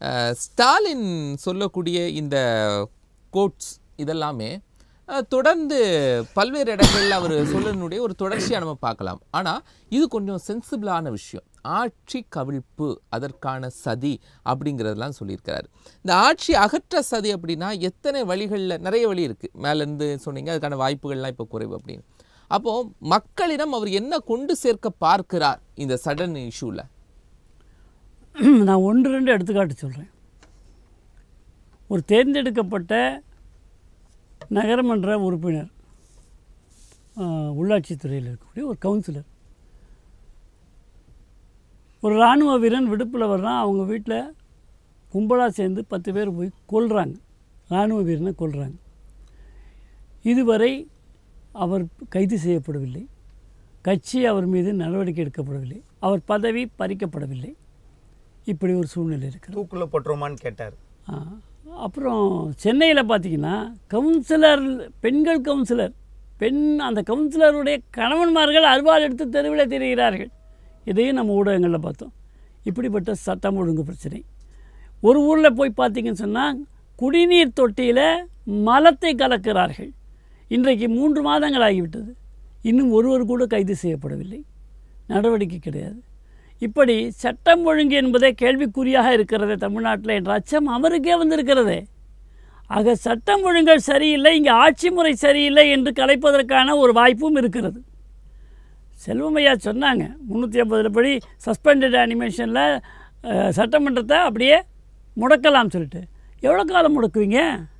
அஹ், ஸ்டாலின் சொல்லக்கூடிய இந்த கோட்ஸ் இதெல்லாமே அஹ், தொடர்ந்து பல்வேறு இடங்களில் அவர் சொல்லனுடைய ஒரு தொடர்ச்சியாக நம்ம பார்க்கலாம் ஆனால் இது கொஞ்சம் சென்சிபிளான விஷயம் ஆட்சி கவிழ்ப்பு அதற்கான சதி அப்படிங்கிறதெல்லாம் சொல்லியிருக்கிறாரு இந்த ஆட்சி அகற்ற சதி அப்படின்னா எத்தனை வழிகளில் நிறைய வழி இருக்குது மேலேருந்து சொன்னீங்க அதுக்கான வாய்ப்புகள்லாம் இப்போ குறைவு அப்படின்னு அப்போது மக்களிடம் அவர் என்ன கொண்டு சேர்க்க பார்க்கிறார் இந்த சடன் இஷ்யூவில் நான் ஒன்று ரெண்டு எடுத்துக்காட்டு சொல்கிறேன் ஒரு தேர்ந்தெடுக்கப்பட்ட நகரமன்ற உறுப்பினர் ஆஹ், உள்ளாட்சித்துறையில் இருக்கக்கூடிய ஒரு கவுன்சிலர் ஒரு இராணுவ வீரன் விடுப்பில் வர்றான் அவங்க வீட்டில் கும்பலாக சேர்ந்து பத்து பேர் போய் கொல்றாங்க இராணுவ வீரனை கொல்றாங்க இதுவரை அவர் கைது செய்யப்படவில்லை கட்சி அவர் மீது நடவடிக்கை எடுக்கப்படவில்லை அவர் பதவி பறிக்கப்படவில்லை இப்படி ஒரு சூழ்நிலை இருக்கிறது தூக்குல போட்டுருமான்னு கேட்டார் ஆ, அப்புறம் சென்னையில் பார்த்தீங்கன்னா கவுன்சிலர் பெண்கள் கவுன்சிலர் பெண் அந்த கவுன்சிலருடைய கணவன்மார்கள் அருவாள் எடுத்து தெருவில் திரிகிறார்கள் இதையும் நம்ம ஊடகங்களில் பார்த்தோம் இப்படிப்பட்ட சட்டம் ஒழுங்கு பிரச்சனை ஒரு ஊரில் போய் பார்த்தீங்கன்னு சொன்னால் குடிநீர் தொட்டியில் மலத்தை கலக்கிறார்கள் இன்றைக்கு மூன்று மாதங்கள் ஆகிவிட்டது இன்னும் ஒருவர் கூட கைது செய்யப்படவில்லை நடவடிக்கை கிடையாது இப்படி சட்டம் ஒழுங்கு என்பதே கேள்விக்குறியாக இருக்கிறதே தமிழ்நாட்டில் என்ற அச்சம் அவருக்கே வந்திருக்கிறதே ஆக சட்டம் ஒழுங்கல் சரியில்லை இங்கே ஆட்சி முறை சரியில்லை என்று கலைப்பதற்கான ஒரு வாய்ப்பும் இருக்கிறது செல்வமையா சொன்னாங்க முந்நூற்றி ஐம்பதில் படி சஸ்பெண்டட் அனிமேஷனில் சட்டமன்றத்தை அப்படியே முடக்கலாம் சொல்லிட்டு எவ்வளோ காலம் முடக்குவீங்க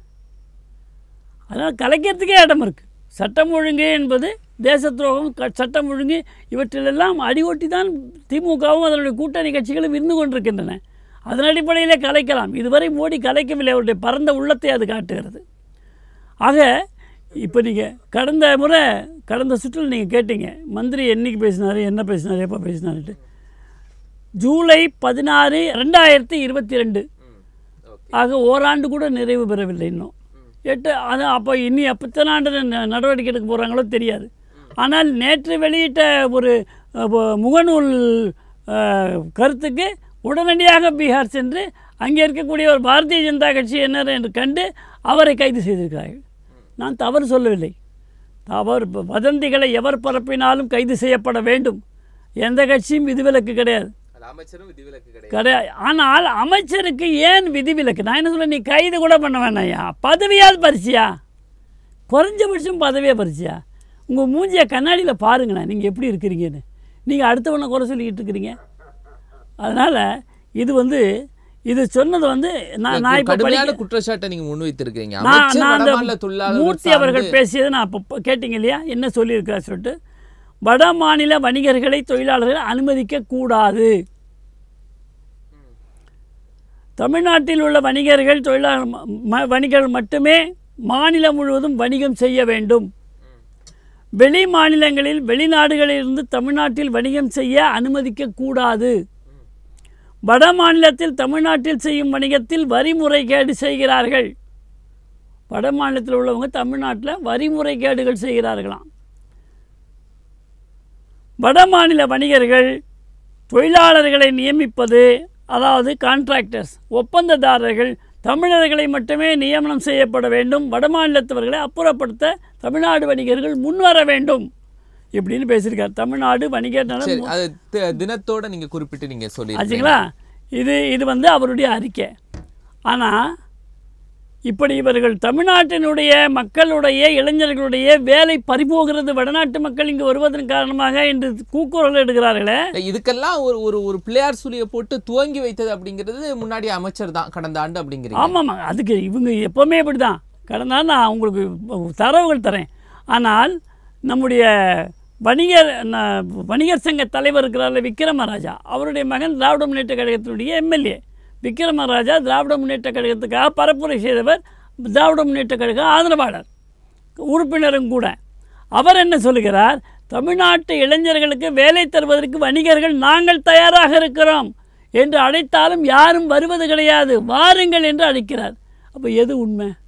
அதனால் கலைக்கிறதுக்கே இடம் இருக்குது சட்டம் ஒழுங்கு என்பது தேச துரோகம் க சட்டம் ஒழுங்கு இவற்றிலெல்லாம் அடிஒட்டி தான் திமுகவும் அதனுடைய கூட்டணி கட்சிகளும் இருந்து கொண்டிருக்கின்றன அதன் அடிப்படையிலே கலைக்கலாம் இதுவரை மோடி கலைக்கவில்லை அவருடைய பரந்த உள்ளத்தை அது காட்டுகிறது ஆக இப்போ நீங்கள் கடந்த முறை கடந்த சுற்றில் நீங்கள் கேட்டீங்க மந்திரி என்னைக்கு பேசினார் என்ன பேசினார் எப்போ பேசினார்ட்டு ஜூலை பதினாறு ரெண்டாயிரத்தி இருபத்தி ரெண்டு ஆக ஓராண்டு கூட நிறைவு பெறவில்லை இன்னும் எட்டு அது அப்போ இனி எத்தனை ஆண்டு ந- நடவடிக்கை எடுக்க போகிறாங்களோ தெரியாது ஆனால் நேற்று வெளியிட்ட ஒரு அஹ், ப- முகநூல் அஹ், கருத்துக்கு உடனடியாக பீகார் சென்று அங்கே இருக்கக்கூடிய ஒரு பாரதிய ஜனதா கட்சி என்ன என்று கண்டு அவரை கைது செய்திருக்கிறார்கள் நான் தவறு சொல்லவில்லை தவறு ப- வதந்திகளை எவர் பரப்பினாலும் கைது செய்யப்பட வேண்டும் எந்த கட்சியும் விதிவிலக்கு கிடையாது அமைச்சரும் விதிவிலக்கு கிடையாது கிடையாது ஆனால் அமைச்சருக்கு ஏன் விதிவிலக்கு நான் என்ன சொல்ல நீ கைது கூட பண்ண வேணாயா பதவியாவது பறிச்சியா குறைஞ்சபட்சம் பதவியாக பறிச்சியா உங்கள் மூஞ்சியை கண்ணாடியில் பாருங்களேன் நீங்கள் எப்படி இருக்கிறீங்கன்னு நீங்கள் அடுத்தவனை குறை சொல்லிக்கிட்டு இருக்கிறீங்க அதனால் இது வந்து இது சொன்னது வந்து நான் நான் இப்போ கடுமையான படிக்க குற்றச்சாட்டை நீங்க முன்வைத்திருக்கீங்க நான் அமைச்சர் நான் வடமாநில அந்த தொழிலாளர்கள் மூர்த்தி அவர்கள் சார்ந்து- பேசியதை நான் இப்போ கேட்டீங்க இல்லையா என்ன சொல்லியிருக்கிறார் சொல்லிட்டு வட மாநில வணிகர்களை தொழிலாளர்கள் அனுமதிக்க கூடாது தமிழ்நாட்டில் உள்ள வணிகர்கள் தொழிலாளர் ம- ம- வணிகர்கள் மட்டுமே மாநிலம் முழுவதும் வணிகம் செய்ய வேண்டும் வெளி மாநிலங்களில் வெளிநாடுகளிலிருந்து தமிழ்நாட்டில் வணிகம் செய்ய அனுமதிக்க கூடாது வட மாநிலத்தில் தமிழ்நாட்டில் செய்யும் வணிகத்தில் வரி முறைகேடு செய்கிறார்கள் வட மாநிலத்தில் உள்ளவங்க தமிழ்நாட்டில் வரி முறைகேடுகள் செய்கிறார்களாம் வட மாநில வணிகர்கள் தொழிலாளர்களை நியமிப்பது அதாவது கான்ட்ராக்டர்ஸ் ஒப்பந்ததாரர்கள் தமிழர்களை மட்டுமே நியமனம் செய்யப்பட வேண்டும் வடமாநிலத்தவர்களை அப்புறப்படுத்த தமிழ்நாடு வணிகர்கள் முன்வர வேண்டும் இப்படின்னு பேசியிருக்கார் தமிழ்நாடு வணிகர் நல சரி அது தி- தினத்தோட நீங்க குறிப்பிட்டு நீங்க சொல்லி ஆச்சுங்களா இது இது வந்து அவருடைய அறிக்கை ஆனால் இப்படி இவர்கள் தமிழ்நாட்டினுடைய மக்களுடைய இளைஞர்களுடைய வேலை பறிபோகிறது வடநாட்டு மக்கள் இங்கு வருவதன் காரணமாக இன்று கூக்குரல் எடுக்கிறார்களே இதுக்கெல்லாம் ஒரு ஒரு ஒரு பிள்ளையார் சுழியை போட்டு துவங்கி வைத்தது அப்படிங்கிறது முன்னாடி அமைச்சர் தான் கடந்த ஆண்டு அப்படிங்கிறீங்க ஆமாம்மா அதுக்கு இவங்க எப்போவுமே இப்படி தான் கடந்த நாள் நான் உங்களுக்கு தரவுகள் தரேன் ஆனால் நம்முடைய வணிகர் ந- வணிகர் சங்க தலைவர் இருக்கிறார்ல விக்ரமராஜா அவருடைய மகன் திராவிட முன்னேற்ற கழகத்தினுடைய எம்எல்ஏ விக்ரமராஜா திராவிட முன்னேற்ற கழகத்துக்காக பரப்புரை செய்தவர் திராவிட முன்னேற்ற கழக ஆதரவாளர் உறுப்பினரும் கூட அவர் என்ன சொல்லுகிறார் தமிழ்நாட்டு இளைஞர்களுக்கு வேலை தருவதற்கு வணிகர்கள் நாங்கள் தயாராக இருக்கிறோம் என்று அழைத்தாலும் யாரும் வருவது கிடையாது வாருங்கள் என்று அழைக்கிறார் அப்போ எது உண்மை